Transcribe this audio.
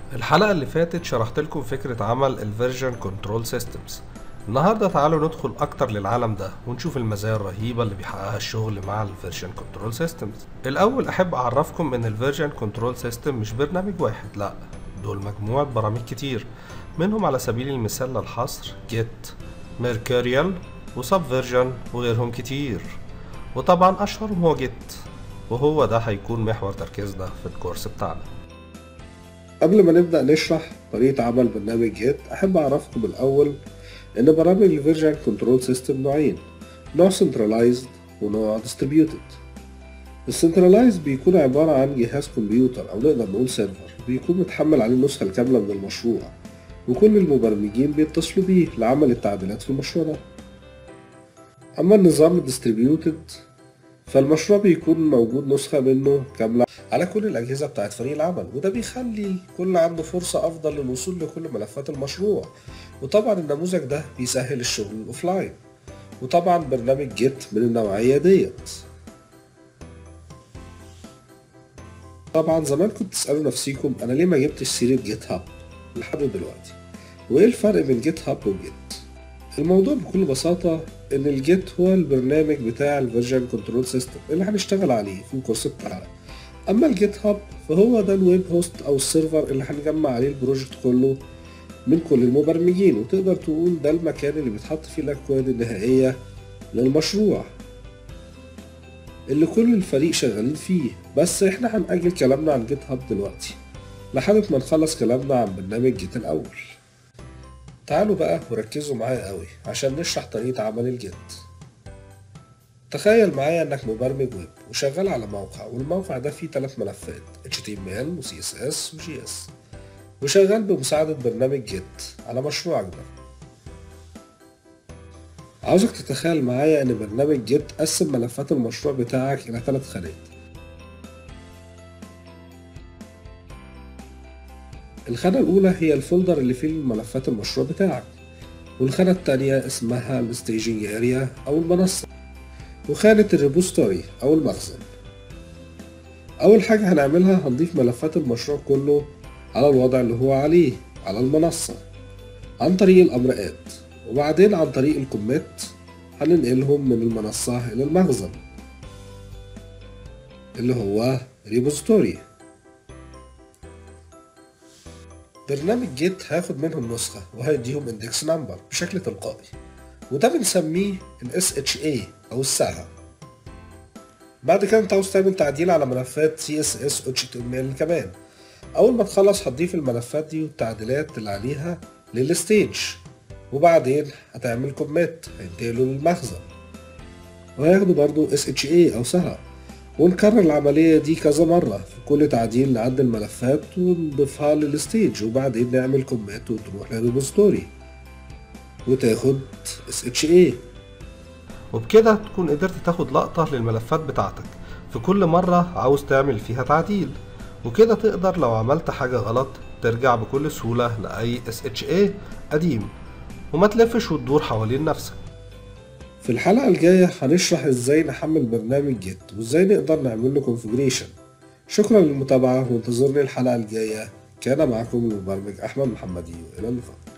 الحلقة اللي فاتت شرحت لكم فكرة عمل الفيرجن كنترول سيستمز النهاردة تعالوا ندخل أكتر للعالم ده ونشوف المزايا الرهيبة اللي بيحققها الشغل مع الفيرجن كنترول سيستمز الأول أحب أعرفكم إن الفيرجن كنترول سيستم مش برنامج واحد لأ دول مجموعة برامج كتير منهم على سبيل المثال للحصر جيت ميركوريال وسب فيرجن وغيرهم كتير وطبعا أشهرهم هو جيت وهو ده هيكون محور تركيزنا في الكورس بتاعنا قبل ما نبدأ نشرح طريقة عمل برنامج جيت أحب أعرفكم الأول إن برامج الفيرجن كنترول سيستم نوعين نوع centralized ونوع distributed السنترلايز بيكون عبارة عن جهاز كمبيوتر أو نقدر نقول سيرفر بيكون متحمل عليه النسخة الكاملة من المشروع وكل المبرمجين بيتصلوا بيه لعمل التعديلات في المشروع ده أما النظام الديستريبيوتد فالمشروع بيكون موجود نسخة منه كاملة على كل الأجهزة بتاعت فريق العمل وده بيخلي الكل عنده فرصة أفضل للوصول لكل ملفات المشروع وطبعا النموذج ده بيسهل الشغل الأوفلاين وطبعا برنامج جيت من النوعية ديت طبعا زمان كنت تسألوا نفسيكم أنا ليه ما جبتش سيرة جيت هاب لحد دلوقتي وإيه الفرق بين جيت هاب وجيت الموضوع بكل بساطة إن الجيت هو البرنامج بتاع الفيرجن كنترول سيستم اللي هنشتغل عليه في الكورس بتاعنا أما الجيت هاب فهو ده الويب هوست أو السيرفر اللي هنجمع عليه البروجكت كله من كل المبرمجين وتقدر تقول ده المكان اللي بيتحط فيه الأكواد النهائية للمشروع اللي كل الفريق شغالين فيه بس احنا هنأجل كلامنا عن جيت هاب دلوقتي لحد ما نخلص كلامنا عن برنامج جيت الأول تعالوا بقى وركزوا معايا قوي عشان نشرح طريقة عمل الجيت تخيل معايا انك مبرمج ويب وشغال على موقع والموقع ده فيه ثلاث ملفات HTML و CSS و JS وشغال بمساعدة برنامج جيت على مشروعك ده عاوزك تتخيل معايا ان برنامج جيت قسم ملفات المشروع بتاعك الى ثلاث خانات الخانة الأولى هي الفولدر اللي فيه ملفات المشروع بتاعك والخانة التانية اسمها الستaging اريا أو المنصة وخانة الريبوستوري أو المخزن أول حاجة هنعملها هنضيف ملفات المشروع كله على الوضع اللي هو عليه على المنصة عن طريق الأمر add وبعدين عن طريق الكوميت هننقلهم من المنصة إلى المخزن اللي هو ريبوزيتوري برنامج جيت هياخد منهم نسخة وهيديهم اندكس نمبر بشكل تلقائي وده بنسميه ال SHA أو الساعة بعد كده انت عاوز تعمل تعديل على ملفات CSS و HTML كمان أول ما تخلص هتضيف الملفات دي والتعديلات اللي عليها للستيج وبعدين هتعمل كوميت هينتقلوا للمخزن وهياخدوا برضو SHA أو سهى ونكرر العملية دي كذا مرة في كل تعديل نعدل الملفات ونضيفها للستيج وبعدين نعمل كوميت وتروح للريبوزيتوري وتاخد SHA وبكده تكون قدرت تاخد لقطة للملفات بتاعتك في كل مرة عاوز تعمل فيها تعديل وكده تقدر لو عملت حاجة غلط ترجع بكل سهولة لأي SHA قديم وما تلفش وتدور حوالين نفسك في الحلقة الجاية هنشرح ازاي نحمل برنامج جيت وازاي نقدر نعمل له كونفجريشن شكرا للمتابعة وانتظرني الحلقة الجاية كان معكم المبرمج أحمد محمدي وإلى اللقاء